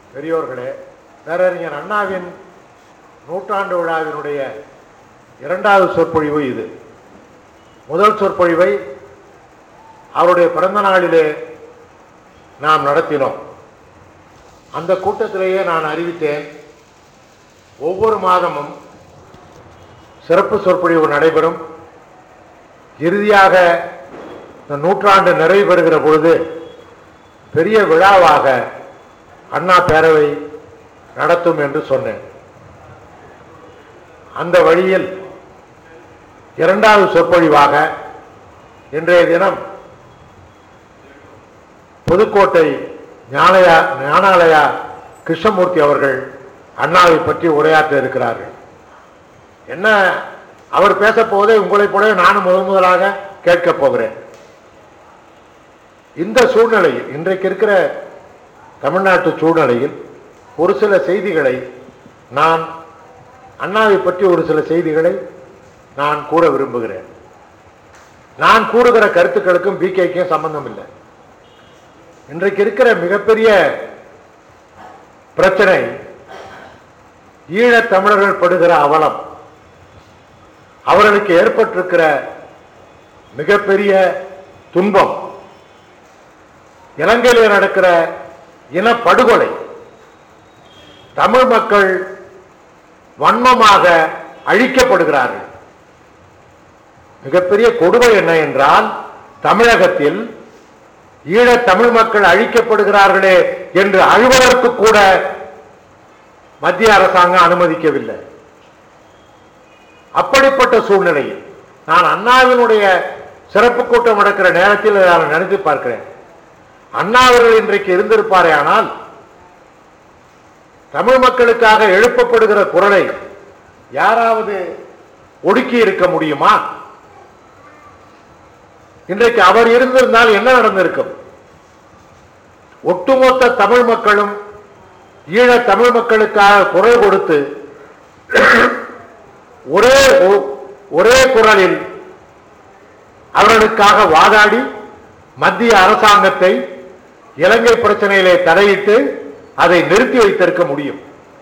பெரியோர்களே பேரறிஞர் அண்ணாவின் நூற்றாண்டு விழாவினுடைய இரண்டாவது சொற்பொழிவு இது முதல் சொற்பொழிவை அவருடைய பிறந்த நாளிலே நாம் நடத்தினோம் அந்த கூட்டத்திலேயே நான் அறிவித்தேன் ஒவ்வொரு மாதமும் சிறப்பு சொற்பொழிவு நடைபெறும் இறுதியாக இந்த நூற்றாண்டு நிறைவு பெறுகிற பொழுது பெரிய விழாவாக அண்ணா பேரவை நடத்தும் என்று சொன்னேன் அந்த வழியில் இரண்டாவது சொற்பொழிவாக இன்றைய தினம் புதுக்கோட்டை ஞானயா ஞானாலயா கிருஷ்ணமூர்த்தி அவர்கள் அண்ணாவை பற்றி உரையாற்ற இருக்கிறார்கள் என்ன அவர் பேச போவதை உங்களைப் போல நானும் முதன் முதலாக கேட்கப் போகிறேன் இந்த சூழ்நிலையில் இன்றைக்கு இருக்கிற தமிழ்நாட்டு சூழ்நிலையில் ஒரு சில செய்திகளை நான் அண்ணாவை பற்றி ஒரு சில செய்திகளை நான் கூற விரும்புகிறேன் நான் கூறுகிற கருத்துக்களுக்கும் பிகேக்கும் சம்பந்தம் இல்லை இன்றைக்கு இருக்கிற மிகப்பெரிய பிரச்சனை ஈழத் தமிழர்கள் படுகிற அவலம் அவர்களுக்கு ஏற்பட்டிருக்கிற மிகப்பெரிய துன்பம் இலங்கையிலே நடக்கிற இனப்படுகொலை தமிழ் மக்கள் வன்மமாக அழிக்கப்படுகிறார்கள் மிகப்பெரிய கொடுமை என்ன என்றால் தமிழகத்தில் ஈழத் தமிழ் மக்கள் அழிக்கப்படுகிறார்களே என்று அழுவதற்கு கூட மத்திய அரசாங்கம் அனுமதிக்கவில்லை அப்படிப்பட்ட சூழ்நிலையில் நான் அண்ணாவினுடைய சிறப்பு கூட்டம் நடக்கிற நேரத்தில் நான் நினைத்து பார்க்கிறேன் அண்ணா அவர்கள் இன்றைக்கு இருந்திருப்பாரே ஆனால் தமிழ் மக்களுக்காக எழுப்பப்படுகிற குரலை யாராவது ஒடுக்கி இருக்க முடியுமா இன்றைக்கு அவர் இருந்திருந்தால் என்ன நடந்திருக்கும் ஒட்டுமொத்த தமிழ் மக்களும் ஈழ தமிழ் மக்களுக்காக குரல் கொடுத்து ஒரே ஒ- ஒரே குரலில் அவர்களுக்காக வாதாடி மத்திய அரசாங்கத்தை இலங்கை பிரச்சனையிலே தடையிட்டு அதை நிறுத்தி வைத்திருக்க முடியும்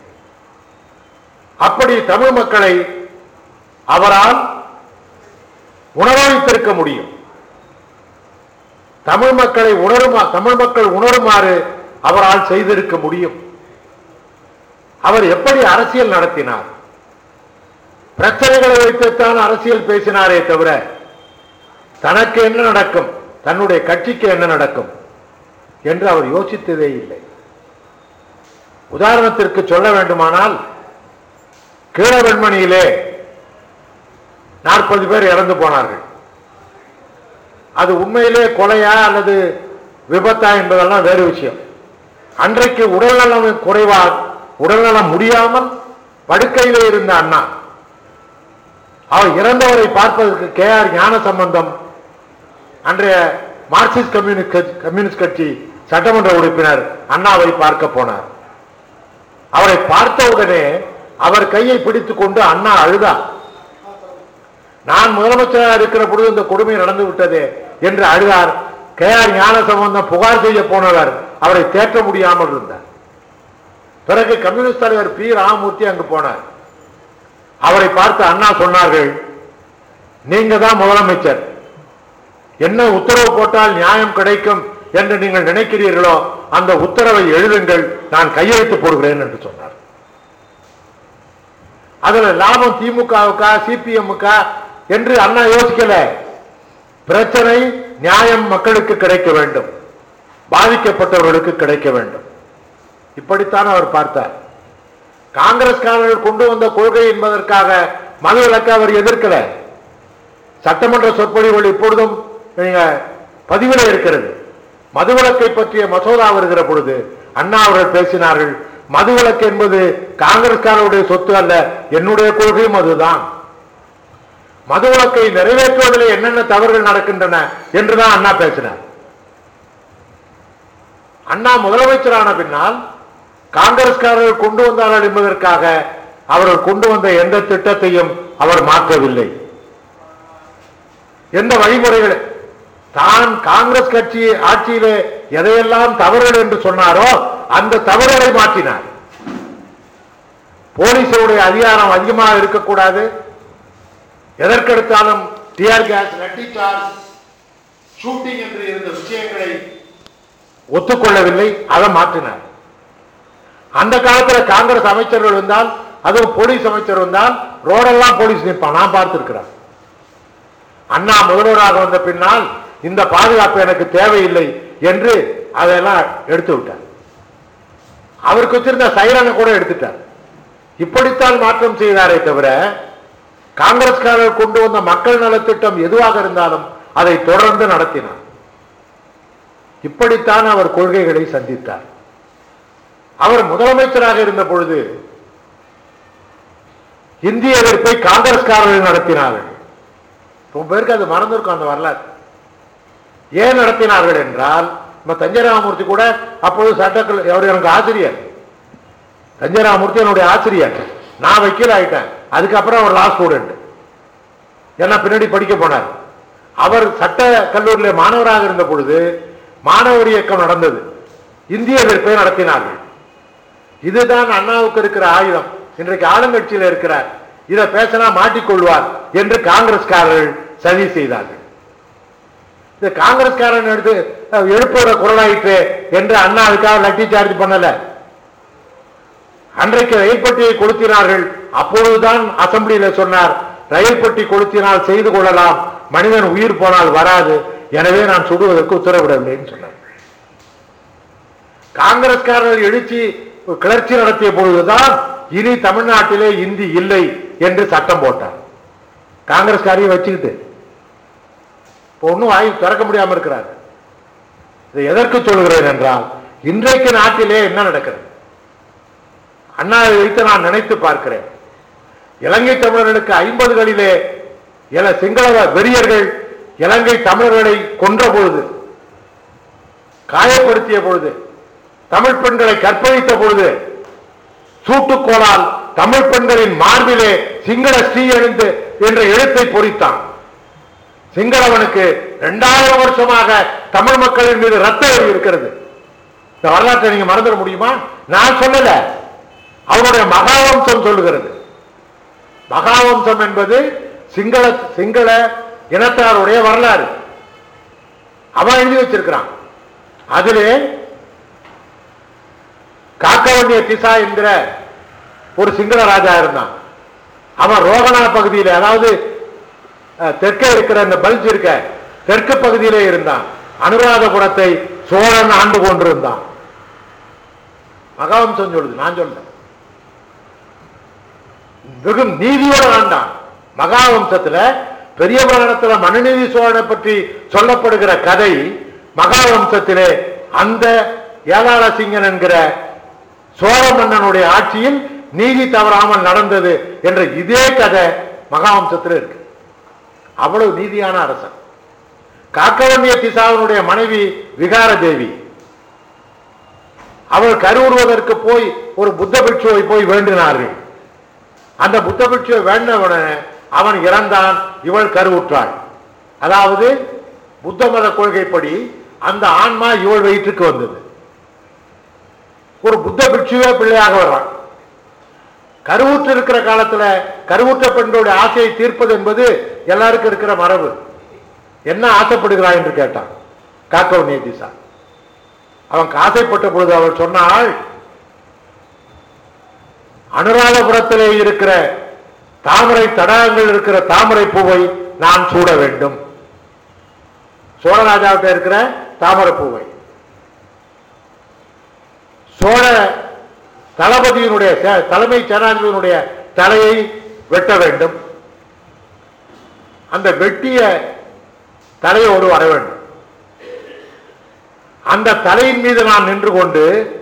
அப்படி தமிழ் மக்களை அவரால் உணர வைத்திருக்க முடியும் தமிழ் மக்களை உணருமா தமிழ் மக்கள் உணருமாறு அவரால் செய்திருக்க முடியும் அவர் எப்படி அரசியல் நடத்தினார் பிரச்சனைகளை வைத்துத்தான் அரசியல் பேசினாரே தவிர தனக்கு என்ன நடக்கும் தன்னுடைய கட்சிக்கு என்ன நடக்கும் என்று அவர் யோசித்ததே இல்லை உதாரணத்திற்கு சொல்ல வேண்டுமானால் கீழவெண்மணியிலே நாற்பது பேர் இறந்து போனார்கள் அது உண்மையிலே கொலையா அல்லது விபத்தா என்பதெல்லாம் வேறு விஷயம் அன்றைக்கு உடல்நலம் குறைவா உடல்நலம் முடியாமல் படுக்கையிலே இருந்த அண்ணா அவர் இறந்தவரை பார்ப்பதற்கு கே ஆர் ஞான சம்பந்தம் அன்றைய மார்க்சிஸ்ட் கம்யூனிஸ்ட் கட்சி- கம்யூனிஸ்ட் கட்சி சட்டமன்ற உறுப்பினர் அண்ணாவை பார்க்க போனார் அவரை பார்த்தவுடனே அவர் கையை பிடித்துக் கொண்டு அண்ணா அழுதார் நான் முதலமைச்சராக இருக்கிற பொழுது இந்த கொடுமை நடந்து விட்டதே என்று அழுதார் கே ஆர் ஞான சம்பந்தம் புகார் செய்ய போனவர் அவரை தேற்ற முடியாமல் இருந்தார் பிறகு கம்யூனிஸ்ட் தலைவர் பி ராமமூர்த்தி அங்கு போனார் அவரை பார்த்து அண்ணா சொன்னார்கள் நீங்க தான் முதலமைச்சர் என்ன உத்தரவு போட்டால் நியாயம் கிடைக்கும் என்று நீங்கள் நினைக்கிறீர்களோ அந்த உத்தரவை எழுதுங்கள் நான் கையெழுத்து போடுகிறேன் என்று சொன்னார் அதுல லாபம் திமுகவுக்கா சிபிஎம்முக்கா என்று அண்ணா யோசிக்கல பிரச்சனை நியாயம் மக்களுக்கு கிடைக்க வேண்டும் பாதிக்கப்பட்டவர்களுக்கு கிடைக்க வேண்டும் இப்படித்தான் அவர் பார்த்தார் காங்கிரஸ்காரர்கள் கொண்டு வந்த கொள்கை என்பதற்காக மது விலக்க அவர் எதிர்க்கல சட்டமன்ற சொற்பொழிவுகள் இப்பொழுதும் நீங்க பதிவில இருக்கிறது மதுவிலக்கை பற்றிய மசோதா வருகிற பொழுது அண்ணா அவர்கள் பேசினார்கள் மதுவிலக்கு என்பது காங்கிரஸ்காரருடைய சொத்து அல்ல என்னுடைய கொள்கையும் அதுதான் மதுவிலக்கை நிறைவேற்றுவதில் என்னென்ன தவறுகள் நடக்கின்றன என்றுதான் அண்ணா பேசினார் அண்ணா முதலமைச்சரான பின்னால் காங்கிரஸ்காரர்கள் கொண்டு வந்தார்கள் என்பதற்காக அவர்கள் கொண்டு வந்த எந்த திட்டத்தையும் அவர் மாற்றவில்லை எந்த வழிமுறைகள் தான் காங்கிரஸ் கட்சி ஆட்சியிலே எதையெல்லாம் தவறுகள் என்று சொன்னாரோ அந்த தவறுகளை மாற்றினார் போலீஸுடைய அதிகாரம் அதிகமாக இருக்கக்கூடாது எதற்கெடுத்தாலும் tear gas lathi charge shooting என்று இருந்த விஷயங்களை ஒத்துக்கொள்ளவில்லை அதை மாற்றினார் அந்த காலத்துல காங்கிரஸ் அமைச்சர்கள் இருந்தால் அதுவும் போலீஸ் அமைச்சர் வந்தால் ரோடெல்லாம் போலீஸ் நிற்பான் நான் பார்த்திருக்கிறேன் அண்ணா முதல்வராக வந்த பின்னால் இந்த பாதுகாப்பு எனக்கு தேவையில்லை என்று அதையெல்லாம் எடுத்து விட்டார் அவருக்கு வச்சிருந்த சைரனை கூட எடுத்துட்டார் இப்படித்தான் மாற்றம் செய்தாரே தவிர காங்கிரஸ்காரர் கொண்டு வந்த மக்கள் நலத்திட்டம் எதுவாக இருந்தாலும் அதை தொடர்ந்து நடத்தினார் இப்படித்தான் அவர் கொள்கைகளை சந்தித்தார் அவர் முதலமைச்சராக இருந்த பொழுது இந்திய எதிர்ப்பை காங்கிரஸ்காரர்கள் நடத்தினார்கள் ரொம்ப பேருக்கு அது மறந்திருக்கும் அந்த வரலாறு ஏன் நடத்தினார்கள் என்றால் நம்ம தஞ்சை ராமமூர்த்தி கூட அப்பொழுது சட்டக்கல் அவர் எனக்கு ஆசிரியர் தஞ்சை ராமமூர்த்தி என்னுடைய ஆசிரியர் நான் வக்கீல் ஆயிட்டேன் அதுக்கப்புறம் அவர் லா ஸ்டூடெண்ட் என்ன பின்னாடி படிக்க போனார் அவர் சட்ட கல்லூரியில் மாணவராக இருந்த பொழுது மாணவர் இயக்கம் நடந்தது இந்திய எதிர்ப்பை நடத்தினார்கள் இதுதான் அண்ணாவுக்கு இருக்கிற ஆயுதம் இன்றைக்கு ஆளுங்கட்சியில் இருக்கிறார் இதை பேசினா மாட்டிக்கொள்வார் என்று காங்கிரஸ்காரர்கள் சதி செய்தார்கள் இந்த காங்கிரஸ்காரன் எடுத்து அஹ், எழுப்புற குரலாயிற்று என்று அண்ணாவுக்காக லட்டி சார்ஜ் பண்ணல அன்றைக்கு ரயில் பெட்டியை கொளுத்தினார்கள் அப்பொழுதுதான் அசம்பிளியில சொன்னார் ரயில் பெட்டி கொளுத்தினால் செய்து கொள்ளலாம் மனிதன் உயிர் போனால் வராது எனவே நான் சுடுவதற்கு உத்தரவிடவில்லைன்னு சொன்னார் காங்கிரஸ்காரர்கள் எழுச்சி கிளர்ச்சி நடத்திய பொழுதுதான் இனி தமிழ்நாட்டிலே இந்தி இல்லை என்று சட்டம் போட்டார் காங்கிரஸ்காரையும் வச்சுக்கிட்டு இப்போ ஒன்றும் வாய் திறக்க முடியாம இருக்கிறார் இதை எதற்கு சொல்கிறேன் என்றால் இன்றைக்கு நாட்டிலே என்ன நடக்கிறது அண்ணாவை வைத்து நான் நினைத்து பார்க்கிறேன் இலங்கை தமிழர்களுக்கு ஐம்பதுகளிலே இல சிங்கள வெறியர்கள் இலங்கை தமிழர்களை கொன்ற பொழுது காயப்படுத்திய பொழுது தமிழ் பெண்களை கற்பழித்த பொழுது சூட்டுக்கோளால் தமிழ் பெண்களின் மார்பிலே சிங்கள ஸ்ரீ எழுந்து என்ற எழுத்தை பொறித்தான் சிங்களவனுக்கு இரண்டாயிரம் வருஷமாக தமிழ் மக்களின் மீது ரத்த வெறி இருக்கிறது இந்த வரலாற்றை நீங்க மறந்துட முடியுமா நான் சொல்லல அவருடைய மகாவம்சம் சொல்லுகிறது மகாவம்சம் என்பது சிங்கள சிங்கள இனத்தாருடைய வரலாறு அவன் எழுதி வச்சிருக்கிறான் அதிலே காக்கவண்டிய திசா என்கிற ஒரு சிங்கள ராஜா இருந்தான் அவன் ரோகணா பகுதியில் அதாவது அஹ், தெற்கே இருக்கிற இந்த பல்ஜ் இருக்க தெற்கு பகுதியிலே இருந்தான் அனுராதபுரத்தை சோழன் ஆண்டு கொண்டிருந்தான் மகாவம்சம் சொல்லுது நான் சொல்றேன் வெகு நீதியோட ஆண்டான் மகாவம்சத்துல பெரிய புராணத்துல மனுநீதி சோழனை பற்றி சொல்லப்படுகிற கதை மகாவம்சத்திலே அந்த ஏலாளசிங்கன் என்கிற சோழ மன்னனுடைய ஆட்சியில் நீதி தவறாமல் நடந்தது என்ற இதே கதை மகாவம்சத்தில் இருக்கு அவ்வளவு நீதியான அரசன் காக்கவண்ணிய திசாவினுடைய மனைவி விகார தேவி அவள் கருவுறுவதற்கு போய் ஒரு புத்த பிட்சுவை போய் வேண்டினார்கள் அந்த புத்த பிட்சுவை வேண்டவுடனே அவன் இறந்தான் இவள் கருவுற்றாள் அதாவது புத்த மத கொள்கைப்படி அந்த ஆன்மா இவள் வயிற்றுக்கு வந்தது ஒரு புத்த பிட்சுவே பிள்ளையாக வர்றான் கருவுற்று இருக்கிற காலத்துல கருவுற்ற பெண்களுடைய ஆசையை தீர்ப்பது என்பது எல்லாருக்கும் இருக்கிற மரபு என்ன ஆசைப்படுகிறாய் என்று கேட்டான் காக்கவ திசா அவன் ஆசைப்பட்ட பொழுது அவள் சொன்னாள் அனுராதபுரத்திலே இருக்கிற தாமரை தடாகங்கள் இருக்கிற தாமரை பூவை நான் சூட வேண்டும் சோழராஜாவிட்ட இருக்கிற தாமரை பூவை சோழ தளபதியினுடைய சே- தலைமை சேனாதிபதியினுடைய தலையை வெட்ட வேண்டும் அந்த வெட்டிய தலையோடு வர வேண்டும் அந்த தலையின் மீது நான் நின்று கொண்டு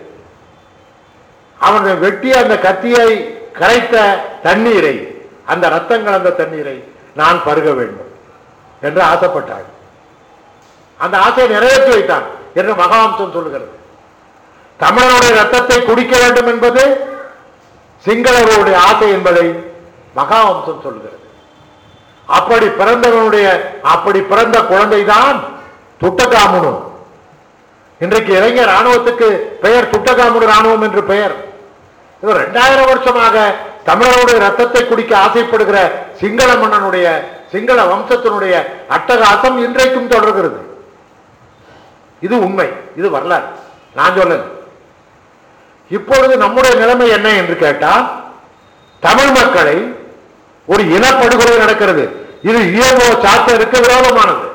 அவன் வெட்டிய அந்த கத்தியை கரைத்த தண்ணீரை அந்த ரத்தம் கலந்த தண்ணீரை நான் பருக வேண்டும் என்று ஆசைப்பட்டாள் அந்த ஆசையை நிறைவேற்றி வைத்தான் என்று மகாவம்சம் சொல்லுகிறது தமிழனுடைய ரத்தத்தை குடிக்க வேண்டும் என்பது சிங்களவருடைய ஆசை என்பதை மகாவம்சம் சொல்லுகிறது அப்படி பிறந்தவனுடைய அப்படி பிறந்த குழந்தைதான் துட்டகாமுனு இன்றைக்கு இளைஞர் ராணுவத்துக்கு பெயர் துட்டகாமுடு ராணுவம் என்று பெயர் இது ரெண்டாயிரம் வருஷமாக தமிழருடைய ரத்தத்தை குடிக்க ஆசைப்படுகிற சிங்கள மன்னனுடைய சிங்கள வம்சத்தினுடைய அட்டகாசம் இன்றைக்கும் தொடர்கிறது இது உண்மை இது வரலாறு நான் சொல்லல இப்பொழுது நம்முடைய நிலைமை என்ன என்று கேட்டால் தமிழ் மக்களை ஒரு இனப்படுகொலை நடக்கிறது இது இயல்போ சார்ட்டருக்கு விரோதமானது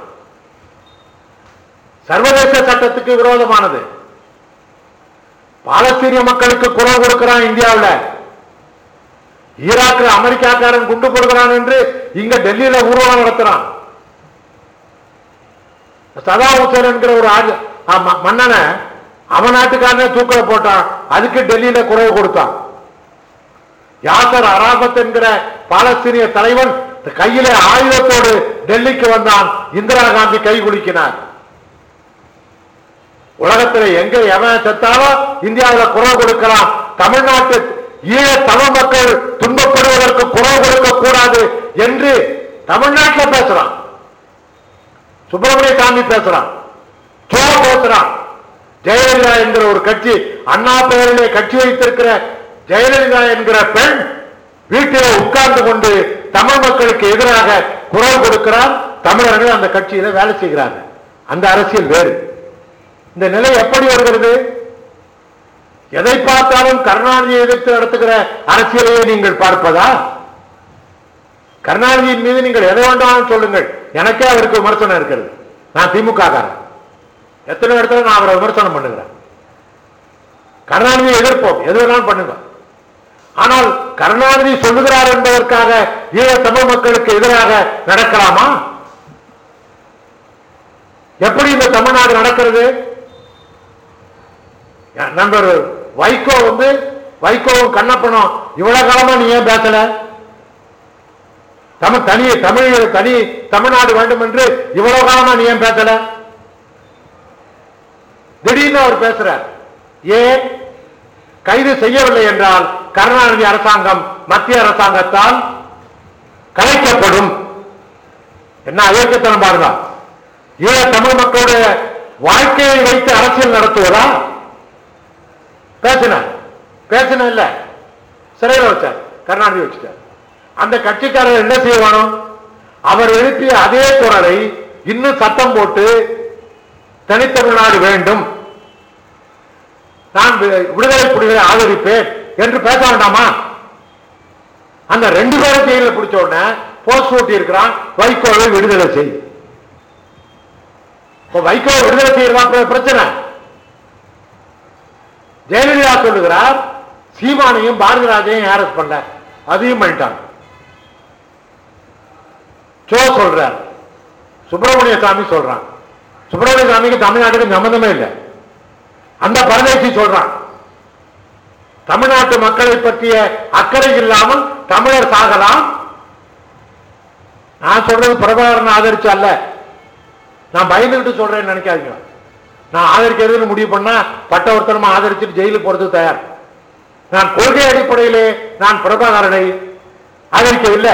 சர்வதேச சட்டத்துக்கு விரோதமானது பாலஸ்தீனிய மக்களுக்கு குரல் கொடுக்கிறான் இந்தியாவில் ஈராக்கில் அமெரிக்காக்காரன் குண்டு போடுகிறான் என்று இங்க டெல்லியில ஊர்வலம் நடத்துறான் சதாம் ஹுசேன் என்கிற ஒரு ஆஜ- ஆ, ம- மன்னனை அவன் நாட்டுக்காரனே தூக்கில போட்டான் அதுக்கு டெல்லியில குரல் கொடுத்தான் யாசர் அராபத் என்கிற பாலஸ்தீனிய தலைவன் கையில ஆயுதத்தோடு டெல்லிக்கு வந்தான் இந்திரா காந்தி கை குலுக்கினார் உலகத்துல எங்க எவன் செத்தாலும் இந்தியாவுல குரல் கொடுக்கலாம் தமிழ்நாட்டு ஈழ தமிழ் மக்கள் துன்பப்படுவதற்கு குரல் கொடுக்க கூடாது என்று தமிழ்நாட்டில் பேசுறான் சுப்பிரமணிய சாமி பேசுறான் சோ பேசுறான் ஜெயலலிதா என்கிற ஒரு கட்சி அண்ணா பெயரிலே கட்சி வைத்திருக்கிற ஜெயலலிதா என்கிற பெண் வீட்டிலே உட்கார்ந்து கொண்டு தமிழ் மக்களுக்கு எதிராக குரல் கொடுக்கிறார் தமிழர்கள் அந்த கட்சியில வேலை செய்கிறார்கள் அந்த அரசியல் வேறு இந்த நிலை எப்படி வருகிறது எதை பார்த்தாலும் கருணாநிதியை எதிர்த்து நடத்துகிற அரசியலையே நீங்கள் பார்ப்பதா கருணாநிதியின் மீது நீங்கள் எதை வேண்டாலும் சொல்லுங்கள் எனக்கே அவருக்கு விமர்சனம் இருக்கிறது நான் திமுக காரன் எத்தனை இடத்துல நான் அவரை விமர்சனம் பண்ணுகிறேன் கருணாநிதியை எதிர்ப்போம் எது வேணாலும் பண்ணுங்க ஆனால் கருணாநிதி சொல்லுகிறார் என்பதற்காக ஈழ தமிழ் மக்களுக்கு எதிராக நடக்கலாமா எப்படி இந்த தமிழ்நாடு நடக்கிறது என் நண்பர் வைகோ வந்து வைகோவும் கண்ணப்பனும் இவ்வளவு காலமா நீ ஏன் பேசல தமிழ் தனி தமிழ் தனி தமிழ்நாடு வேண்டும் என்று இவ்வளவு காலமா நீ ஏன் பேசல திடீர்னு அவர் பேசுறார் ஏன் கைது செய்யவில்லை என்றால் கருணாநிதி அரசாங்கம் மத்திய அரசாங்கத்தால் கலைக்கப்படும் என்ன அயோக்கியத்தனம் பாருங்க ஈழ தமிழ் மக்களுடைய வாழ்க்கையை வைத்து அரசியல் நடத்துவதா பேசினார் பேசின இல்ல சிறையில் வச்சார் கருணாநிதி வச்சுட்டார் அந்த கட்சிக்காரர் என்ன செய்வானோ அவர் எழுப்பிய அதே குரலை இன்னும் சத்தம் போட்டு தனித்தமிழ்நாடு வேண்டும் நான் வி- விடுதலை புலிகளை ஆதரிப்பேன் என்று பேச வேண்டாமா அந்த ரெண்டு பேரும் ஜெயில பிடிச்ச உடனே போஸ்ட் ஓட்டி இருக்கிறான் வைகோவை விடுதலை செய் இப்போ வைகோ விடுதலை செய்யறதா பிர- பிரச்சனை ஜெயலலிதா சொல்லுகிறார் சீமானையும் பாரதிராஜையும் அரெஸ்ட் பண்ணல அதையும் பண்ணிட்டாங்க சோ சொல்றார் சுப்பிரமணிய சாமி சொல்றான் சுப்பிரமணிய சாமிக்கு தமிழ்நாட்டுக்கு சம்பந்தமே இல்லை அந்த பரதேசி சொல்றான் தமிழ்நாட்டு மக்களை பற்றிய அக்கறை இல்லாமல் தமிழர் சாகலாம் நான் சொல்றது பிரபாகரன் ஆதரிச்சு அல்ல நான் பயந்துகிட்டு சொல்றேன்னு நினைக்காதீங்க நான் ஆதரிக்கிறதுன்னு முடிவு பண்ணா பட்டவர்த்தனமா ஆதரிச்சுட்டு ஜெயிலுக்கு போறது தயார் நான் கொள்கை அடிப்படையிலே நான் பிரபாகரனை ஆதரிக்கவில்லை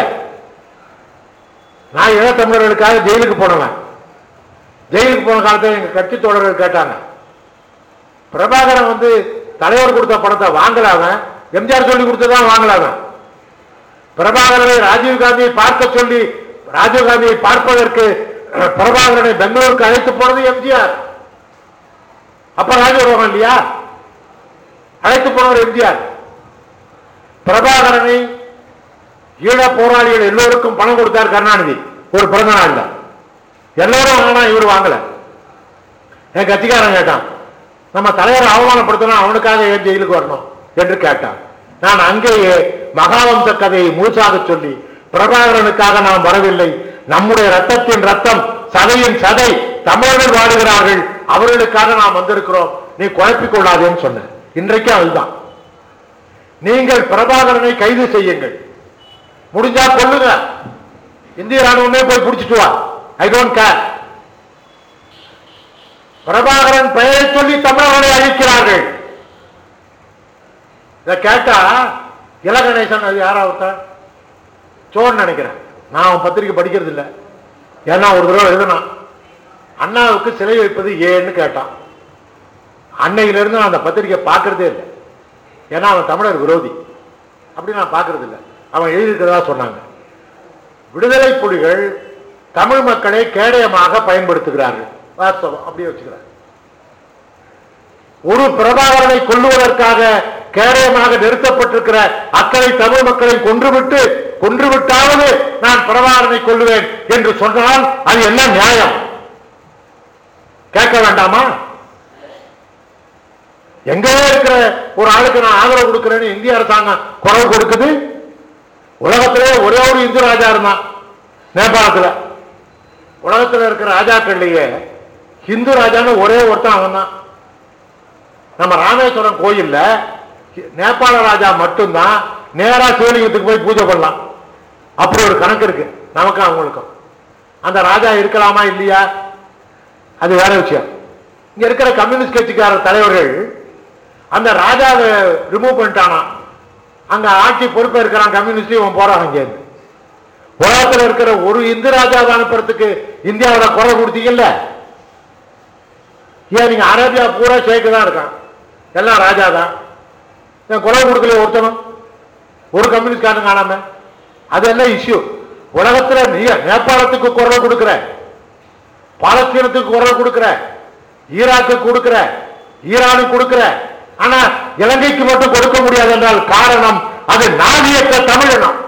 நான் ஈழத்தமிழர்களுக்காக ஜெயிலுக்கு போனவன் ஜெயிலுக்கு போன காலத்தில் எங்க கட்சி தோழர்கள் கேட்டாங்க பிரபாகரன் வந்து தலைவர் கொடுத்த பணத்தை வாங்கலாம எம்ஜிஆர் சொல்லி கொடுத்ததான் வாங்கலாம பிரபாகரனை ராஜீவ் காந்தியை பார்க்க சொல்லி ராஜீவ் காந்தியை பார்ப்பதற்கு அஹ், பிரபாகரனை பெங்களூருக்கு அழைத்து போனது எம்ஜிஆர் அப்ப ராஜீவ் இல்லையா அழைத்து போனவர் எம்ஜிஆர் பிரபாகரனை ஈழ போராளிகள் எல்லோருக்கும் பணம் கொடுத்தார் கருணாநிதி ஒரு பிறந்த நாள்ல எல்லாரும் வாங்கினா இவர் வாங்கல என் கட்சிக்காரன் கேட்டான் நம்ம தலைவரை அவமானப்படுத்தினா அவனுக்காக ஏன் ஜெயிலுக்கு வரணும் என்று கேட்டான் நான் அங்கேயே மகாவம்ச கதையை முழுசாக சொல்லி பிரபாகரனுக்காக நாம் வரவில்லை நம்முடைய ரத்தத்தின் ரத்தம் சதையின் சதை தமிழர்கள் வாடுகிறார்கள் அவர்களுக்காக நாம் வந்திருக்கிறோம் நீ குழப்பிக் கொள்ளாதேன்னு சொன்னேன் இன்றைக்கு அதுதான் நீங்கள் பிரபாகரனை கைது செய்யுங்கள் முடிஞ்சா கொள்ளுங்க இந்திய ராணுவமே போய் பிடிச்சிட்டு வா ஐ டோன்ட் கேர் பிரபாகரன் பெயரை சொல்லி தமிழர்களை அழிக்கிறார்கள் இதை கேட்டா இலகணேசன் அது யாரா ஒருத்தன் சோன்னு நினைக்கிறேன் நான் அவன் பத்திரிக்கை படிக்கிறது இல்லை ஏன்னா ஒரு தடவை எழுதினான் அண்ணாவுக்கு சிலை வைப்பது ஏன்னு கேட்டான் அன்னையிலிருந்து நான் அந்த பத்திரிக்கை பார்க்கறதே இல்லை ஏன்னா அவன் தமிழர் விரோதி அப்படி நான் பார்க்கறது இல்லை அவன் எழுதியிருக்கிறதா சொன்னாங்க விடுதலை புலிகள் தமிழ் மக்களை கேடயமாக பயன்படுத்துகிறார்கள் வாஸ்தவம் அப்படியே வச்சுக்கிறார் ஒரு பிரபாகரனை கொல்லுவதற்காக கேடயமாக நிறுத்தப்பட்டிருக்கிற அத்தனை தமிழ் மக்களை கொன்றுவிட்டு கொன்றுவிட்டாவது நான் பிரபாகரனை கொல்லுவேன் என்று சொன்னால் அது என்ன நியாயம் கேட்க வேண்டாமா எங்கேயோ இருக்கிற ஒரு ஆளுக்கு நான் ஆதரவு கொடுக்கிறேன்னு இந்திய அரசாங்கம் குரல் கொடுக்குது உலகத்திலே ஒரே ஒரு இந்து ராஜா இருந்தான் நேபாளத்துல உலகத்துல இருக்கிற ராஜாக்கள்லயே ஹிந்து ராஜான்னு ஒரே ஒருத்தன் அவன் தான் நம்ம ராமேஸ்வரம் கோயில்ல நேபாள ராஜா மட்டும்தான் நேரா சிவலிங்கத்துக்கு போய் பூஜை பண்ணலாம் அப்படி ஒரு கணக்கு இருக்கு நமக்கும் அவங்களுக்கும் அந்த ராஜா இருக்கலாமா இல்லையா அது வேற விஷயம் இங்க இருக்கிற கம்யூனிஸ்ட் கட்சிக்கார தலைவர்கள் அந்த ராஜாவை ரிமூவ் பண்ணிட்டானா அங்க ஆட்சி பொறுப்பை இருக்கிறான் கம்யூனிஸ்ட் இவன் போறான் அங்கே உலகத்துல இருக்கிற ஒரு இந்து ராஜாவை அனுப்புறதுக்கு இந்தியாவில் குரல் கொடுத்தீங்கல்ல ஏன் நீங்க அரேபியா பூரா ஷேக்கு தான் இருக்கான் எல்லாம் ராஜா தான் ஏன் குரல் கொடுக்கல ஒருத்தனும் ஒரு கம்யூனிஸ்ட் காணாம அது என்ன இஷ்யூ உலகத்துல நீ நேபாளத்துக்கு குரல் கொடுக்கிற பாலஸ்தீனத்துக்கு குரல் கொடுக்கிற ஈராக்கு கொடுக்கிற ஈரானுக்கு கொடுக்கிற ஆனா இலங்கைக்கு மட்டும் கொடுக்க முடியாது என்றால் காரணம் அது நாதியற்ற தமிழினம்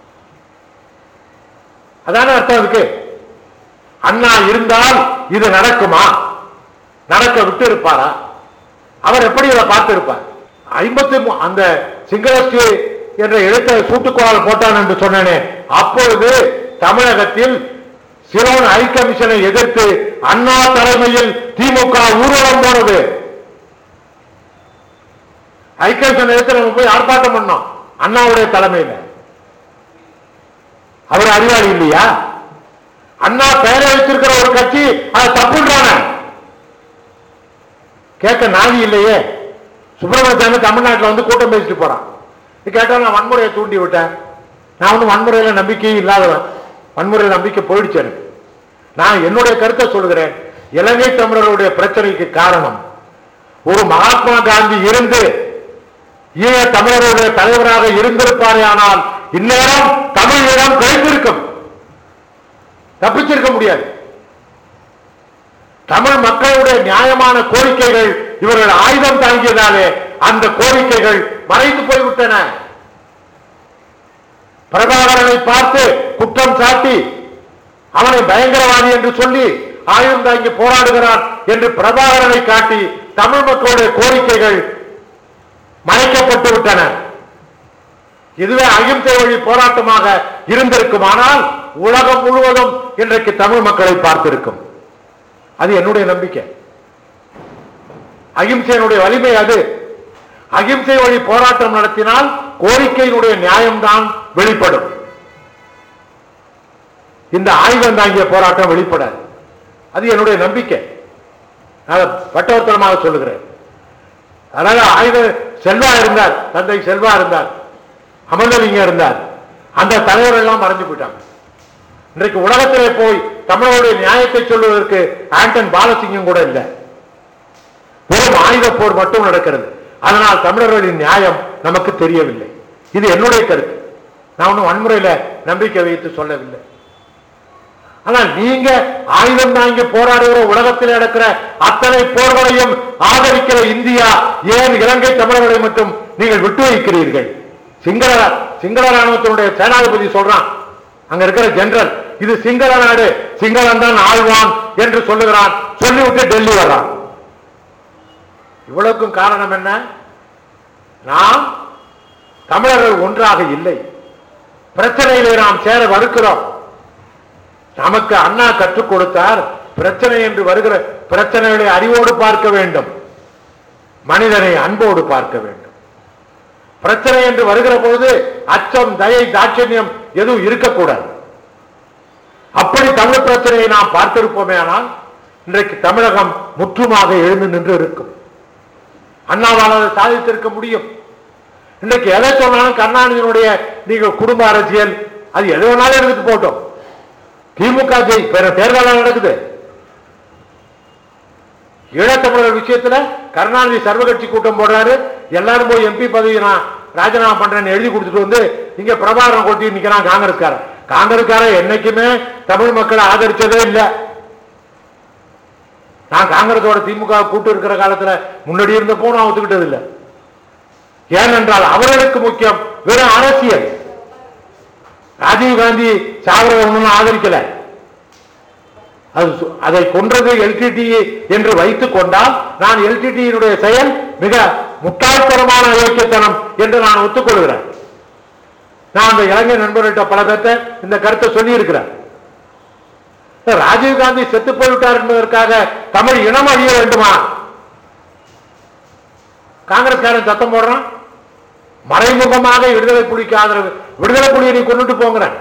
அதான அர்த்தம் அதுக்கு அண்ணா இருந்தால் இது நடக்குமா நடக்க விட்டு இருப்பாரா அவர் எப்படி இதை பார்த்து இருப்பார் ஐம்பத்தி மூ- அந்த சிங்களஸ்டி என்ற எழுத்தை சூட்டுக்கோளால் போட்டான் என்று சொன்னேனே அப்பொழுது தமிழகத்தில் சிலோன் ஹை கமிஷனை எதிர்த்து அண்ணா தலைமையில் திமுக ஊர்வலம் போனது ஹை கமிஷன் எதிர்த்து நம்ம போய் ஆர்ப்பாட்டம் பண்ணோம் அண்ணாவுடைய தலைமையில அவர் அறிவாளி இல்லையா அண்ணா பெயரை வச்சிருக்கிற ஒரு கட்சி அதை தப்புன்றான கேட்க நாதி இல்லையே சுப்பிரமணியசாமி தமிழ்நாட்டில் வந்து கூட்டம் பேசிட்டு போறான் இது கேட்டா நான் வன்முறையை தூண்டி விட்டேன் நான் ஒன்றும் வன்முறையில நம்பிக்கை இல்லாதவன் வன்முறையில் நம்பிக்கை போயிடுச்சு எனக்கு நான் என்னுடைய கருத்தை சொல்கிறேன் இலங்கை தமிழர்களுடைய பிரச்சனைக்கு காரணம் ஒரு மகாத்மா காந்தி இருந்து ஈழ தமிழருடைய தலைவராக இருந்திருப்பாரே ஆனால் இந்நேரம் தமிழீழம் கிடைத்திருக்கும் தப்பிச்சிருக்க முடியாது தமிழ் மக்களுடைய நியாயமான கோரிக்கைகள் இவர்கள் ஆயுதம் தாங்கியதாலே அந்த கோரிக்கைகள் மறைந்து போய்விட்டன பிரபாகரனை பார்த்து குற்றம் சாட்டி அவனை பயங்கரவாதி என்று சொல்லி ஆயுதம் தாங்கி போராடுகிறான் என்று பிரபாகரனை காட்டி தமிழ் மக்களுடைய கோரிக்கைகள் மறைக்கப்பட்டு விட்டன இதுவே அகிம்சை வழி போராட்டமாக இருந்திருக்குமானால் உலகம் முழுவதும் இன்றைக்கு தமிழ் மக்களை பார்த்திருக்கும் அது என்னுடைய நம்பிக்கை அகிம்சையினுடைய வலிமை அது அகிம்சை வழி போராட்டம் நடத்தினால் கோரிக்கையினுடைய நியாயம்தான் வெளிப்படும் இந்த ஆயுதம் தாங்கிய போராட்டம் வெளிப்படாது அது என்னுடைய நம்பிக்கை நான் பட்டவர்த்தனமாக சொல்லுகிறேன் அதனால ஆயுத செல்வா இருந்தார் தந்தை செல்வா இருந்தார் அமர்ந்தலிங்கம் இருந்தார் அந்த தலைவர் எல்லாம் மறைஞ்சு போயிட்டாங்க இன்றைக்கு உலகத்திலே போய் தமிழர்களுடைய நியாயத்தை சொல்வதற்கு ஆண்டன் பாலசிங்கம் கூட இல்லை வெறும் ஆயுத போர் மட்டும் நடக்கிறது அதனால் தமிழர்களின் நியாயம் நமக்கு தெரியவில்லை இது என்னுடைய கருத்து நான் ஒன்றும் வன்முறையில நம்பிக்கை வைத்து சொல்லவில்லை ஆனால் நீங்க ஆயுதம் தாங்கி போராடுகிற உலகத்தில் நடக்கிற அத்தனை போர்களையும் ஆதரிக்கிற இந்தியா ஏன் இலங்கை தமிழர்களை மட்டும் நீங்கள் விட்டு வைக்கிறீர்கள் சிங்கள சிங்கள ராணுவத்தினுடைய சேனாதிபதி சொல்றான் அங்க இருக்கிற ஜெனரல் இது சிங்கள நாடு சிங்களன் தான் ஆழ்வான் என்று சொல்லுகிறான் சொல்லிவிட்டு டெல்லி வர்றான் இவ்வளவுக்கும் காரணம் என்ன நாம் தமிழர்கள் ஒன்றாக இல்லை பிரச்சனையிலே நாம் சேர மறுக்கிறோம் நமக்கு அண்ணா கற்றுக் கொடுத்தார் பிரச்சனை என்று வருகிற பிரச்சனைகளை அறிவோடு பார்க்க வேண்டும் மனிதனை அன்போடு பார்க்க வேண்டும் பிரச்சனை என்று வருகிற பொழுது அச்சம் தயை தாட்சண்யம் எதுவும் இருக்கக்கூடாது அப்படி தமிழ் பிரச்சனையை நாம் பார்த்திருப்போமே ஆனால் இன்றைக்கு தமிழகம் முற்றுமாக எழுந்து நின்று இருக்கும் அண்ணாவால் அதை சாதித்திருக்க முடியும் இன்றைக்கு எதை சொன்னாலும் கருணாநிதியினுடைய நீங்கள் குடும்ப அரசியல் அது எது வேணாலும் எடுத்துட்டு போட்டோம் திமுக ஜெய் பிற தேர்தலாக நடக்குது ஈழத்தமிழர் விஷயத்துல கருணாநிதி சர்வகட்சி கூட்டம் போடுறாரு எல்லாரும் போய் எம்பி பதவி நான் ராஜினாமா பண்றேன்னு எழுதி கொடுத்துட்டு வந்து இங்க பிரபாகரன் கொட்டி நிக்கிறான் காங்கிரஸ்காரன் காங்கிரஸ்காரன் என்னைக்குமே தமிழ் மக்களை ஆதரிச்சதே இல்லை நான் காங்கிரஸோட திமுக கூட்டு இருக்கிற காலத்துல முன்னாடி இருந்தப்போ நான் ஒத்துக்கிட்டது இல்லை ஏனென்றால் அவர்களுக்கு முக்கியம் வெறும் அரசியல் ராஜீவ் காந்தி சாகர ஒண்ணும் ஆதரிக்கல அது சு- அதை கொன்றது எல்டிடி என்று வைத்துக் கொண்டால் நான் எல்டிடியினுடைய செயல் மிக முட்டாள்தனமான இயக்கத்தனம் என்று நான் ஒத்துக்கொள்கிறேன் நான் அந்த இளைஞர் நண்பர்கள்ட்ட பல பேர்த்த இந்த கருத்தை சொல்லி இருக்கிறேன் ராஜீவ் காந்தி செத்து போய்விட்டார் என்பதற்காக தமிழ் இனம் அழிய வேண்டுமா காங்கிரஸ்காரன் சத்தம் போடுறான் மறைமுகமாக விடுதலை புலிக்கு ஆதரவு விடுதலை புலியை நீ கொண்டுட்டு போங்கிறேன்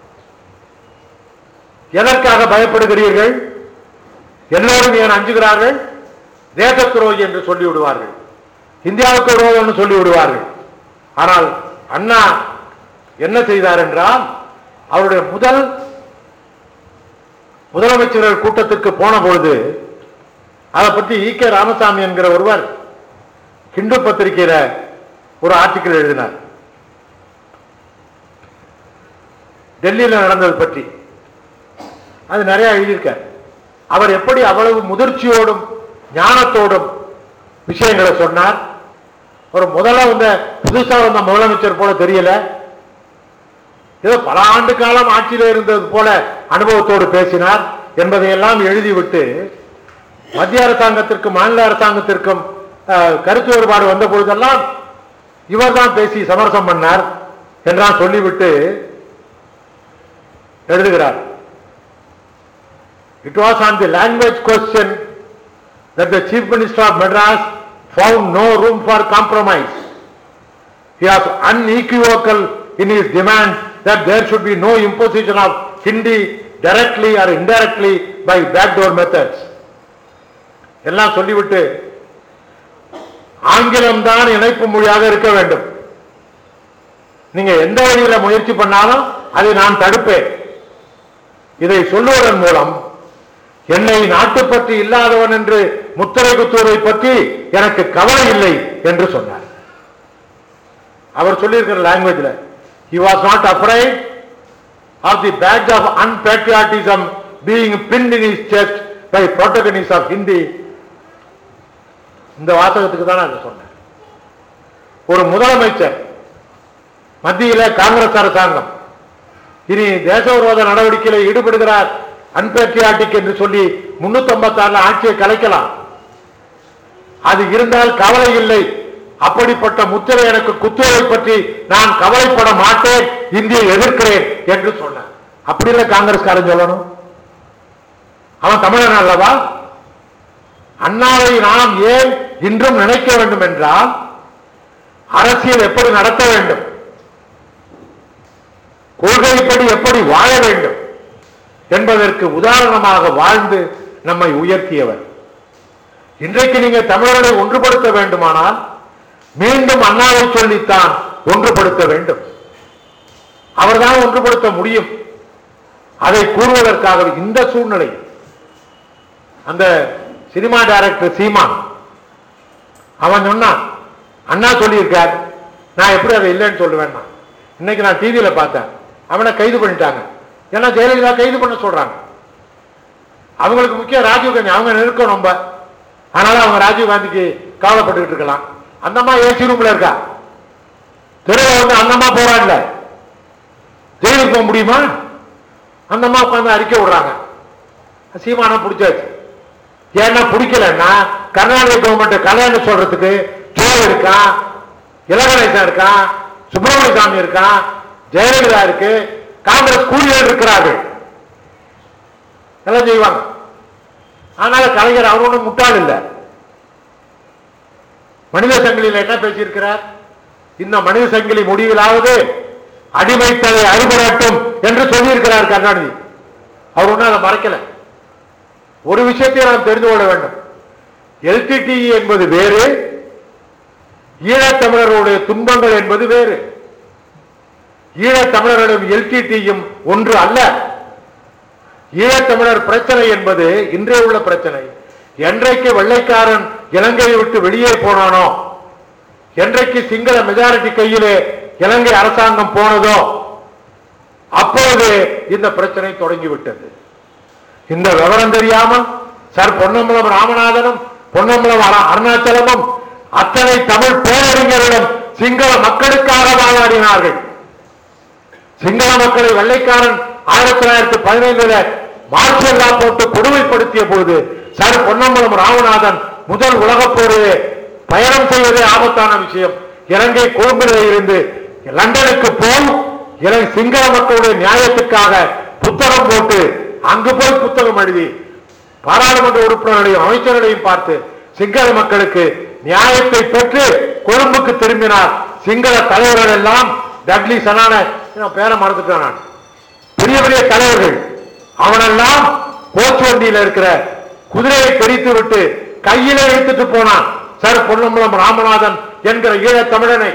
எதற்காக பயப்படுகிறீர்கள் எல்லோரும் ஏன் அஞ்சுகிறார்கள் தேச துரோகி என்று சொல்லி விடுவார்கள் இந்தியாவுக்கு விரோதம்னு சொல்லி விடுவார்கள் ஆனால் அண்ணா என்ன செய்தார் என்றால் அவருடைய முதல் முதலமைச்சர்கள் கூட்டத்திற்கு போன பொழுது அதை பற்றி ஈ கே ராமசாமி என்கிற ஒருவர் ஹிந்து பத்திரிகையில ஒரு ஆர்டிக்கல் எழுதினார் டெல்லியில் நடந்தது பற்றி அது நிறைய எழுதியிருக்கார் அவர் எப்படி அவ்வளவு முதிர்ச்சியோடும் ஞானத்தோடும் விஷயங்களை சொன்னார் ஒரு முதல்ல வந்த புதுசா வந்த முதலமைச்சர் போல தெரியல ஏதோ பல ஆண்டு காலம் ஆட்சியில இருந்தது போல அனுபவத்தோடு பேசினார் என்பதையெல்லாம் எழுதிவிட்டு மத்திய அரசாங்கத்திற்கும் மாநில அரசாங்கத்திற்கும் அஹ், கருத்து வேறுபாடு வந்த பொழுதெல்லாம் இவர்தான் பேசி சமரசம் பண்ணார் என்றான் சொல்லிவிட்டு எழுதுகிறார் It was on the language question that the Chief Minister of Madras found no room for compromise. He was unequivocal in his demand that there should be no imposition of Hindi directly or indirectly by backdoor methods. எல்லாம் சொல்லிவிட்டு ஆங்கிலம்தான் இணைப்பு மொழியாக இருக்க வேண்டும் நீங்க எந்த வழியில முயற்சி பண்ணாலும் அதை நான் தடுப்பேன் இதை சொல்லுவதன் மூலம் என்னை நாட்டுப்பற்று இல்லாதவன் என்று முத்திரை குத்துவதை பற்றி எனக்கு கவலை இல்லை என்று சொன்னார் அவர் சொல்லியிருக்கிற லாங்குவேஜ்ல he was not afraid of the badge of unpatriotism being pinned in his chest by protagonists of Hindi இந்த வாசகத்துக்கு தான் நான் சொன்னேன் ஒரு முதலமைச்சர் மத்தியில காங்கிரஸ் அரசாங்கம் இனி தேச விரோத நடவடிக்கையில் ஈடுபடுகிறார் அன்பேட்ரியாட்டிக் என்று சொல்லி முன்னூத்தி ஐம்பத்தி ஆட்சியை கலைக்கலாம் அது இருந்தால் கவலை இல்லை அப்படிப்பட்ட முத்திரை எனக்கு குத்துவதை பற்றி நான் கவலைப்பட மாட்டேன் இந்தியை எதிர்க்கிறேன் என்று சொன்னார் அப்படி இல்லை காங்கிரஸ்காரன் சொல்லணும் அவன் தமிழன் அல்லவா அண்ணாவை நாம் ஏன் இன்றும் நினைக்க வேண்டும் என்றால் அரசியல் எப்படி நடத்த வேண்டும் கொள்கைப்படி எப்படி வாழ வேண்டும் என்பதற்கு உதாரணமாக வாழ்ந்து நம்மை உயர்த்தியவர் இன்றைக்கு நீங்க தமிழர்களை ஒன்றுபடுத்த வேண்டுமானால் மீண்டும் அண்ணாவை சொல்லித்தான் ஒன்றுபடுத்த வேண்டும் அவர்தான் ஒன்றுபடுத்த முடியும் அதை கூறுவதற்காக இந்த சூழ்நிலை அந்த சினிமா டைரக்டர் சீமான் அவன் சொன்னான் அண்ணா சொல்லியிருக்கார் நான் எப்படி அதை இல்லைன்னு சொல்லுவேன் நான். இன்னைக்கு நான் டிவியில பார்த்தேன் அவனை கைது பண்ணிட்டாங்க ஏன்னா ஜெயலலிதா கைது பண்ண சொல்றாங்க அவங்களுக்கு முக்கியம் ராஜீவ் காந்தி அவங்க நெருக்கம் ரொம்ப அதனால அவங்க ராஜீவ் காந்திக்கு கவலைப்பட்டுக்கிட்டு இருக்கலாம் அந்த அம்மா ஏசி ரூம்ல இருக்கா தெருவில் வந்து அந்த அம்மா போராடல ஜெயிலுக்கு போக முடியுமா அந்த அம்மா உட்காந்து அறிக்கை விடுறாங்க சீமானா பிடிச்சாச்சு ஏன்னா பிடிக்கலன்னா கர்நாடக கவர்மெண்ட் கல்யாணம் சொல்றதுக்கு சோழ இருக்கான் இளகணேசன் இருக்கான் சுப்பிரமணிய சாமி இருக்கான் ஜெயலலிதா இருக்கு காங்கிரஸ் கூலியர் இருக்கிறார்கள் எல்லாம் செய்வாங்க அதனால கலைஞர் அவர் ஒன்றும் முட்டாள் இல்லை மனித சங்கிலியில் என்ன பேசியிருக்கிறார் இந்த மனித சங்கிலி முடிவிலாவது அடிமைத்தலை அறுபடட்டும் என்று சொல்லியிருக்கிறார் கருணாநிதி அவர் ஒன்றும் அதை மறைக்கல ஒரு விஷயத்தை நாம் தெரிந்து கொள்ள வேண்டும் எல்டிடி என்பது வேறு ஈழத்தமிழர்களுடைய துன்பங்கள் என்பது வேறு ஈழத்தமிழர்களும் எல்டிடியும் ஒன்று அல்ல ஈழத்தமிழர் பிரச்சனை என்பது இன்றே உள்ள பிரச்சனை என்றைக்கு வெள்ளைக்காரன் இலங்கையை விட்டு வெளியே போனானோ என்றைக்கு சிங்கள மெஜாரிட்டி கையிலே இலங்கை அரசாங்கம் போனதோ அப்பொழுது இந்த பிரச்சனை தொடங்கிவிட்டது இந்த விவரம் தெரியாமல் சார் பொன்னம்பலம் ராமநாதனும் பொன்னம்பலம் அர- அருணாச்சலமும் அத்தனை தமிழ் பேரறிஞர்களும் சிங்கள மக்களுக்காக வாதாடினார்கள் சிங்கள மக்களை வெள்ளைக்காரன் ஆயிரத்தி தொள்ளாயிரத்தி பதினைந்துல மார்ஷல் லா போட்டு கொடுமைப்படுத்திய போது சார் பொன்னம்பலம் ராமநாதன் முதல் உலகப் போரிலே பயணம் செய்வதே ஆபத்தான விஷயம் இலங்கை கொழும்பிலே இருந்து லண்டனுக்கு போய் இலங்கை சிங்கள மக்களுடைய நியாயத்துக்காக புத்தகம் போட்டு அங்கு போய் புத்தகம் எழுதி பாராளுமன்ற உறுப்பினர்களையும் அமைச்சர்களையும் பார்த்து சிங்கள மக்களுக்கு நியாயத்தை பெற்று கொழும்புக்கு திரும்பினார் சிங்கள தலைவர்கள் எல்லாம் டட்லி சனான நான் பேரை மறந்துட்டேன் நான் பெரிய பெரிய தலைவர்கள் அவனெல்லாம் கோச்சு வண்டியில இருக்கிற குதிரையை பிரித்து விட்டு கையில எடுத்துட்டு போனான் சார் பொன்னம்பலம் ராமநாதன் என்கிற ஈழத் தமிழனை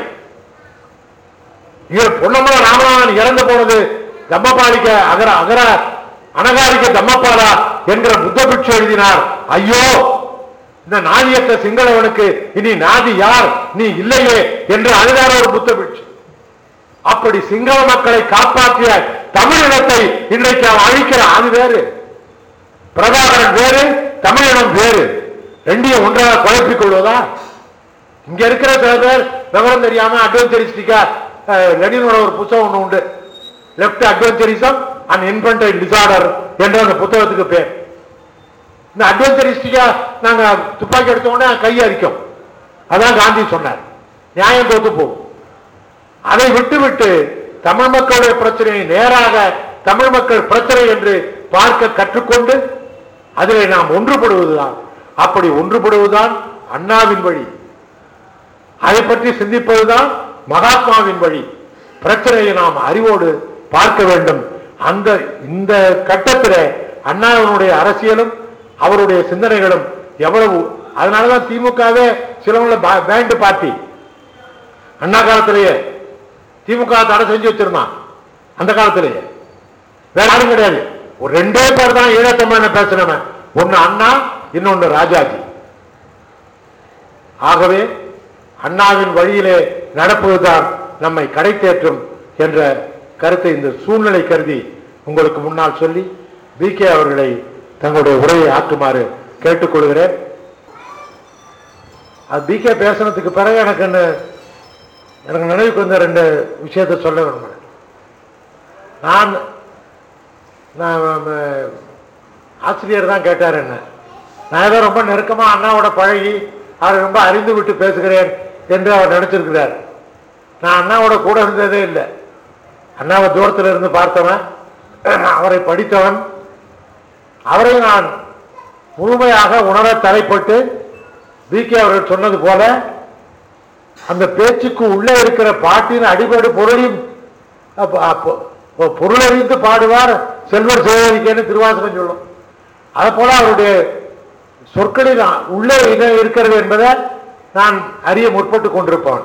ஈழ- பொன்னம்பலம் ராமநாதன் இறந்து போனது தம்மபாலிக்க அகர அகர அனகாரிக்க தம்மபாலா என்கிற புத்த பிட்சு எழுதினார் ஐயோ இந்த நாதியற்ற சிங்களவனுக்கு இனி நாதி யார் நீ இல்லையே என்று அழுதார் ஒரு புத்த பிட்சு அப்படி சிங்கள மக்களை காப்பாற்றிய தமிழினத்தை இன்றைக்கு அவன் அழிக்கிறான் அது வேறு பிரபாகரன் வேறு தமிழினம் வேறு ரெண்டையும் ஒன்றாக குழப்பிக் கொள்வதா இங்க இருக்கிற சில பேர் விவரம் தெரியாம அட்வென்ச்சரிஸ்டிக்கா லெனினோட ஒரு புத்தகம் ஒண்ணு உண்டு left adventurism and infantile disorder என்ற அந்த புத்தகத்துக்கு பேர் இந்த அட்வென்ச்சரிஸ்டிக்கா நாங்க துப்பாக்கி எடுத்த உடனே கையை அரிக்கும் அதான் காந்தி சொன்னார் நியாயம் தோத்து போகும் அதை விட்டுவிட்டு தமிழ் மக்களுடைய பிரச்சனையை நேராக தமிழ் மக்கள் பிரச்சனை என்று பார்க்க கற்றுக்கொண்டு அதிலே நாம் ஒன்றுபடுவதுதான் அப்படி ஒன்றுபடுவதுதான் அண்ணாவின் வழி அதை பற்றி சிந்திப்பதுதான் மகாத்மாவின் வழி பிரச்சனையை நாம் அறிவோடு பார்க்க வேண்டும் அந்த இந்த கட்டத்தில் அண்ணாவினுடைய அரசியலும் அவருடைய சிந்தனைகளும் எவ்வளவு அதனாலதான் திமுகவே சிலவங்கள பேண்ட் பார்ட்டி அண்ணா காலத்திலேயே திமுக தடை செஞ்சு வச்சிருந்தான் அந்த காலத்திலேயே வேற யாரும் கிடையாது ஒரு ரெண்டே பேர் தான் ஈழத்தமிழன பேசினவன் ஒன்னு அண்ணா இன்னொன்னு ராஜாஜி ஆகவே அண்ணாவின் வழியிலே நடப்பதுதான் நம்மை கடை தேற்றும் என்ற கருத்தை இந்த சூழ்நிலை கருதி உங்களுக்கு முன்னால் சொல்லி பி கே அவர்களை தங்களுடைய உரையை ஆற்றுமாறு கேட்டுக்கொள்கிறேன் அது பி கே பேசுனதுக்கு பிறகு எனக்கு என்ன எனக்கு நினைவுக்கு வந்த ரெண்டு விஷயத்தை சொல்ல விரும்புகிறேன் நான் நான் அஹ், ஆசிரியர் தான் கேட்டார் என்ன நான் ஏதோ ரொம்ப நெருக்கமாக அண்ணாவோட பழகி அவரை ரொம்ப அறிந்து விட்டு பேசுகிறேன் என்று அவர் நினைச்சிருக்கிறார் நான் அண்ணாவோட கூட இருந்ததே இல்லை அண்ணாவை தூரத்தில் இருந்து பார்த்தவன் அவரை படித்தவன் அவரை நான் முழுமையாக உணர தலைப்பட்டு பிகே அவர்கள் சொன்னது போல அந்த பேச்சுக்கு உள்ளே இருக்கிற பாட்டின் அடிப்படை பொருளையும் அப்ப- அப்போ- பொ- பொருளறிந்து பாடுவார் செல்வர் சிவகரிக்கேன்னு திருவாசகம் சொல்லும் அது போல அவருடைய சொற்களில் உள்ளே என்ன இருக்கிறது என்பதை நான் அறிய முற்பட்டு கொண்டிருப்பவன்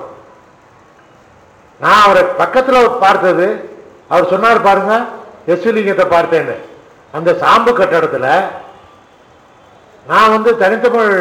நான் அவரை பக்கத்துல பார்த்தது அவர் சொன்னார் பாருங்க எஸ்விலிங்கத்தை பார்த்தேன்னு அந்த சாம்பு கட்டடத்துல நான் வந்து தனித்தமிழ்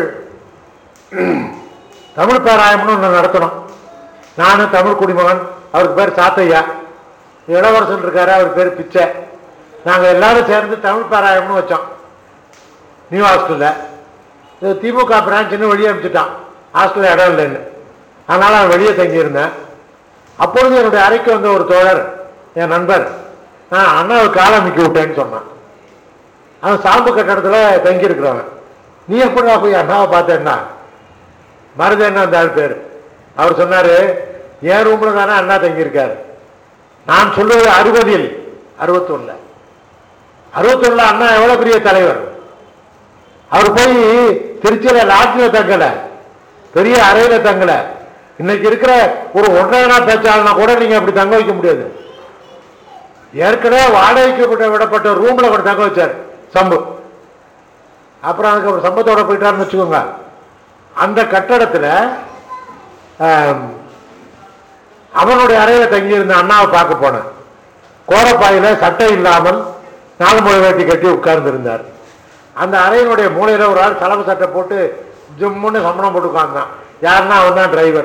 தமிழ் பேராயம்னு ஒன்று நடத்தணும் நானும் தமிழ் குடிமகன் அவருக்கு பேர் சாத்தையா இளவரசன் இருக்காரு அவர் பேர் பிச்சை நாங்கள் எல்லாரும் சேர்ந்து தமிழ் பேராயம்னு வச்சோம் நியூ ஹாஸ்டலில் இது திமுக பிரான்ச்சுன்னு வெளியே அனுப்பிச்சிட்டான் ஹாஸ்டலில் இடம் இல்லைன்னு அதனால் நான் வெளியே தங்கியிருந்தேன் அப்பொழுது என்னுடைய அறைக்கு வந்த ஒரு தோழர் என் நண்பர் நான் அண்ணாவை காலை அமைக்கி விட்டேன்னு சொன்னான் அவன் சாம்பு கட்டடத்தில் தங்கியிருக்கிறவன் நீ எப்படிடா போய் அண்ணாவை பார்த்தேன்னா மருதன் அந்த ஆள் பேர் அவர் சொன்னாரு என் ரூம்ல தானே அண்ணா தங்கியிருக்காரு நான் சொல்லுவது அறுபதில் அறுபத்தொன்னுல அறுபத்தொன்னுல அண்ணா எவ்வளவு பெரிய தலைவர் அவர் போய் திருச்சியில லாட்ஜில தங்கல பெரிய அறையில தங்கல இன்னைக்கு இருக்கிற ஒரு ஒன்றரை நாள் பேச்சாளனா கூட நீங்க அப்படி தங்க வைக்க முடியாது ஏற்கனவே வாடகைக்கு விட- விடப்பட்ட ரூம்ல கூட தங்க வச்சார் சம்பு அப்புறம் அதுக்கு அவர் சம்பத்தோட போயிட்டாருன்னு வச்சுக்கோங்க அந்த கட்டடத்துல ஆம், அவனுடைய அறையில தங்கியிருந்த அண்ணாவை பார்க்க போனேன் கோரப்பாயில சட்டை இல்லாமல் நாலு முறை வேட்டி கட்டி உட்கார்ந்து இருந்தார் அந்த அறையினுடைய மூலையில ஒரு ஆள் தலைமை சட்டை போட்டு ஜிம்முன்னு சம்பளம் போட்டு உட்கார்ந்தான் யாருன்னா அவன் தான் டிரைவர்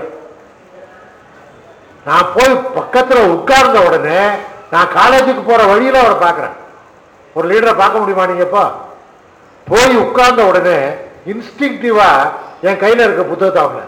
நான் போய் பக்கத்துல உட்கார்ந்த உடனே நான் காலேஜுக்கு போற வழியில அவரை பார்க்கறேன் ஒரு லீடரை பார்க்க முடியுமா நீங்க இப்போ போய் உட்கார்ந்த உடனே இன்ஸ்டிங்டிவா என் கையில இருக்க புத்தகத்தை அவங்க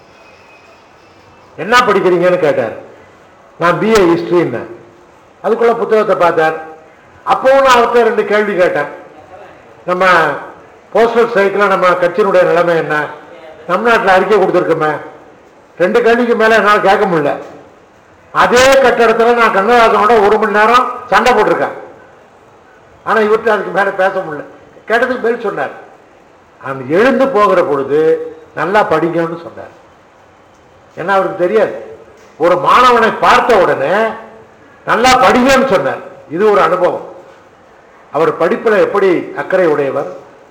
என்ன படிக்கிறீங்கன்னு கேட்டார் நான் பிஏ ஹிஸ்டரின்னு அதுக்குள்ள புத்தகத்தை பார்த்தார் அப்பவும் நான் அவர்கிட்ட ரெண்டு கேள்வி கேட்டேன் நம்ம போஸ்டல் சைக்கிளில் நம்ம கட்சியினுடைய நிலைமை என்ன நம் நாட்டில் அறிக்கை கொடுத்துருக்கோமே ரெண்டு கேள்விக்கு மேலே என்னால் கேட்க முடியல அதே கட்டடத்தில் நான் கண்ணதாசனோட ஒரு மணி நேரம் சண்டை போட்டிருக்கேன் ஆனால் இவர்கிட்ட அதுக்கு மேலே பேச முடியல கேட்டதுக்கு பதில் சொன்னார் அவன் எழுந்து போகிற பொழுது நல்லா படிக்கணும்னு சொன்னார் ஏன்னா அவருக்கு தெரியாது ஒரு மாணவனை பார்த்த உடனே நல்லா படிங்கன்னு சொன்னார் இது ஒரு அனுபவம் அவர் படிப்பில் எப்படி அக்கறை உடையவர்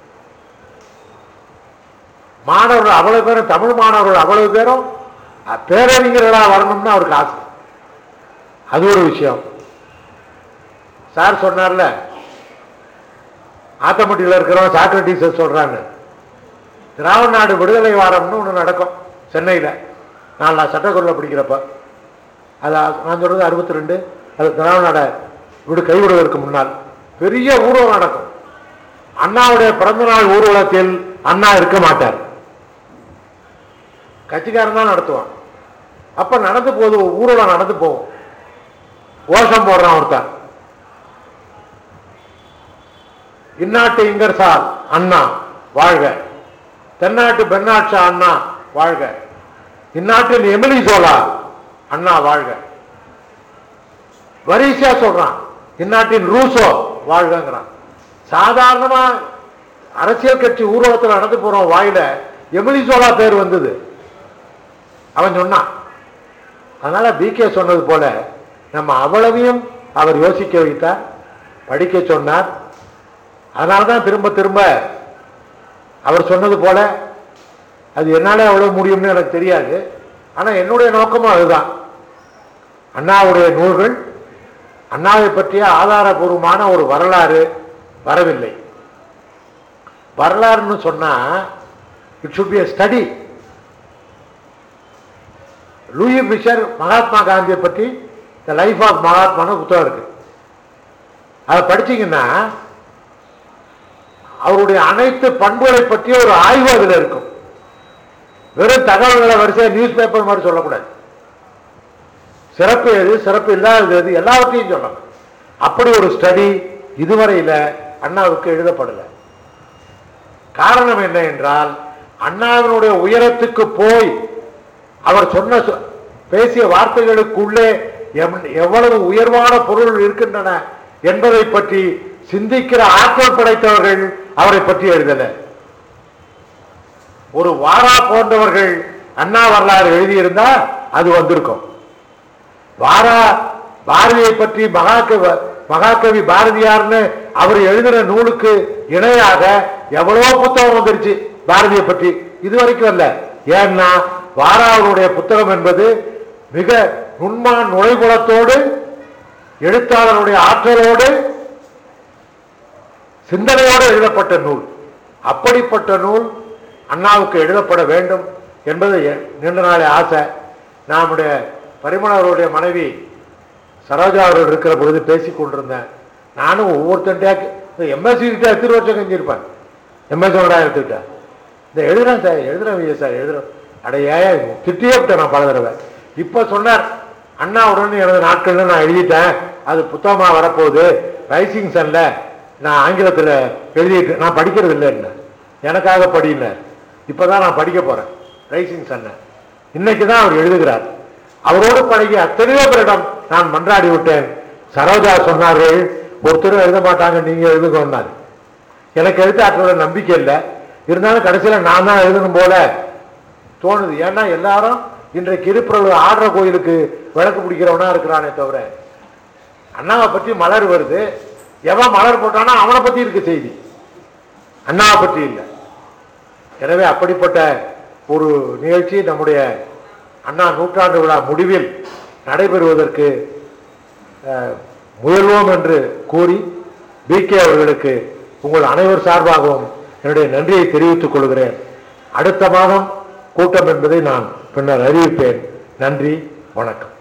மாணவர்கள் அவ்வளவு பேரும் தமிழ் மாணவர்கள் அவ்வளவு பேரும் அஹ், பேரறிஞர்களா வரணும்னு அவருக்கு ஆசை அது ஒரு விஷயம் சார் சொன்னார்ல ஆத்தமட்டியில் இருக்கிறவன் சாக்ரட்டிஸ் சொல்றாங்க திராவிட நாடு விடுதலை வாரம்னு ஒன்று நடக்கும் சென்னையில் நான் நான் சட்டக்கொள்ள படிக்கிறப்ப அது அ- நான் சொல்றது அறுபத்தி ரெண்டு அது திராவிட நாடை விடு கைவிடுவதற்கு முன்னால் பெரிய ஊர்வலம் நடக்கும் அண்ணாவுடைய பிறந்தநாள் ஊர்வலத்தில் அண்ணா இருக்க மாட்டார் கட்சிக்காரன் தான் நடத்துவான் அப்ப நடந்து போகுது ஊர்வலம் நடந்து போகும் கோஷம் போடுறான் ஒருத்தன் இந்நாட்டு இங்கர்சால் அண்ணா வாழ்க தென்னாட்டு பெண்ணாட்சா அண்ணா வாழ்க இந்நாட்டில் எமிலி சோலா அண்ணா வாழ்க வரிசையா சொல்றான் இந்நாட்டின் ரூசோ வாழ்கங்கிறான் சாதாரணமா அரசியல் கட்சி ஊர்வலத்தில் நடந்து போறோம் வாயில எமிலி சோலா பேர் வந்தது அவன் சொன்னான் அதனால பிகே சொன்னது போல நம்ம அவ்வளவையும் அவர் யோசிக்க வைத்தார் படிக்க சொன்னார் அதனால தான் திரும்ப திரும்ப அவர் சொன்னது போல அது என்னால எவ்வளவு முடியும்னு எனக்கு தெரியாது ஆனா என்னுடைய நோக்கமும் அதுதான் அண்ணாவுடைய நூல்கள் அண்ணாவை பற்றிய ஆதாரபூர்வமான ஒரு வரலாறு வரவில்லை வரலாறுன்னு சொன்னா it should be study Louis Fischer Mahatma காந்தியை பற்றி த லைஃப் ஆஃப் மகாத்மான்னு புத்தகம் இருக்கு அதை படிச்சீங்கன்னா அவருடைய அனைத்து பண்புகளை பற்றி ஒரு ஆய்வு அதில் இருக்கும் வெறும் தகவல்களை வரிசையா நியூஸ் பேப்பர் மாதிரி சொல்லக்கூடாது சிறப்பு எது சிறப்பு இல்லாதது எது எல்லாவற்றையும் சொல்லணும் அப்படி ஒரு ஸ்டடி இதுவரையில அண்ணாவுக்கு எழுதப்படலை காரணம் என்ன என்றால் அண்ணாவினுடைய உயரத்துக்கு போய் அவர் சொன்ன சொ- பேசிய வார்த்தைகளுக்குள்ளே எம்- எவ்வளவு உயர்வான பொருள் இருக்கின்றன என்பதை பற்றி சிந்திக்கிற ஆற்றல் படைத்தவர்கள் அவரை பற்றி எழுதல ஒரு வாரா போன்றவர்கள் அண்ணா வரலாறு எழுதியிருந்தா அது வந்திருக்கும் வாரா பாரதியை பற்றி மகாகவி மகாகவி பாரதியார்னு அவர் எழுதின நூலுக்கு இணையாக எவ்வளவோ புத்தகம் வந்துருச்சு பாரதியை பற்றி இது வரைக்கும் அல்ல ஏன்னா வாராவருடைய புத்தகம் என்பது மிக நுண்மான் நுழைகுலத்தோடு எழுத்தாளருடைய ஆற்றலோடு சிந்தனையோடு எழுதப்பட்ட நூல் அப்படிப்பட்ட நூல் அண்ணாவுக்கு எழுதப்பட வேண்டும் என்பது என் நீண்ட நாளே ஆசை நம்முடைய பரிமள அவருடைய மனைவி சரோஜா அவர்கள் இருக்கிற பொழுது பேசிக் கொண்டிருந்தேன் நானும் ஒவ்வொருத்தன்ட்டே எம்எஸ்சி கிட்ட எத்தனை வருஷம் செஞ்சிருப்பேன் எம்எஸ்சியோட எடுத்துக்கிட்டேன் இந்த எழுதுறேன் சார் எழுதுறேன் விஜய் சார் எழுதுறேன் அட ஏன் திட்டியே விட்டேன் நான் பல தடவை இப்போ சொன்னார் அண்ணாவுடன் எனது நாட்கள்னு நான் எழுதிட்டேன் அது புத்தகமாக வரப்போகுது ரைசிங் சன்ல நான் ஆங்கிலத்தில் எழுதிட்டு நான் படிக்கிறது இல்லைன்னு எனக்காக படியில இப்போ தான் நான் படிக்க போகிறேன் ரைசிங் சன்னை இன்னைக்கு தான் அவர் எழுதுகிறார் அவரோடு பழகி அத்தனையோ பேரிடம் நான் மன்றாடி விட்டேன் சரோஜா சொன்னார்கள் ஒருத்தரும் எழுத மாட்டாங்க நீங்க எழுதுகொண்டார் எனக்கு எழுத்தாற்றோட நம்பிக்கை இல்லை இருந்தாலும் கடைசியில் நான் தான் எழுதணும் போல தோணுது ஏன்னா எல்லாரும் இன்றைக்கு இருப்பிரல் ஆடுற கோயிலுக்கு விளக்கு பிடிக்கிறவனா இருக்கிறானே தவிர அண்ணாவை பற்றி மலர் வருது எவன் மலர் போட்டானோ அவனை பத்தி இருக்கு செய்தி அண்ணாவை பற்றி இல்லை எனவே அப்படிப்பட்ட ஒரு நிகழ்ச்சி நம்முடைய அண்ணா நூற்றாண்டு விழா முடிவில் நடைபெறுவதற்கு அஹ், முயல்வோம் என்று கூறி பிகே அவர்களுக்கு உங்கள் அனைவர் சார்பாகவும் என்னுடைய நன்றியை தெரிவித்துக் கொள்கிறேன் அடுத்த மாதம் கூட்டம் என்பதை நான் பின்னர் அறிவிப்பேன் நன்றி வணக்கம்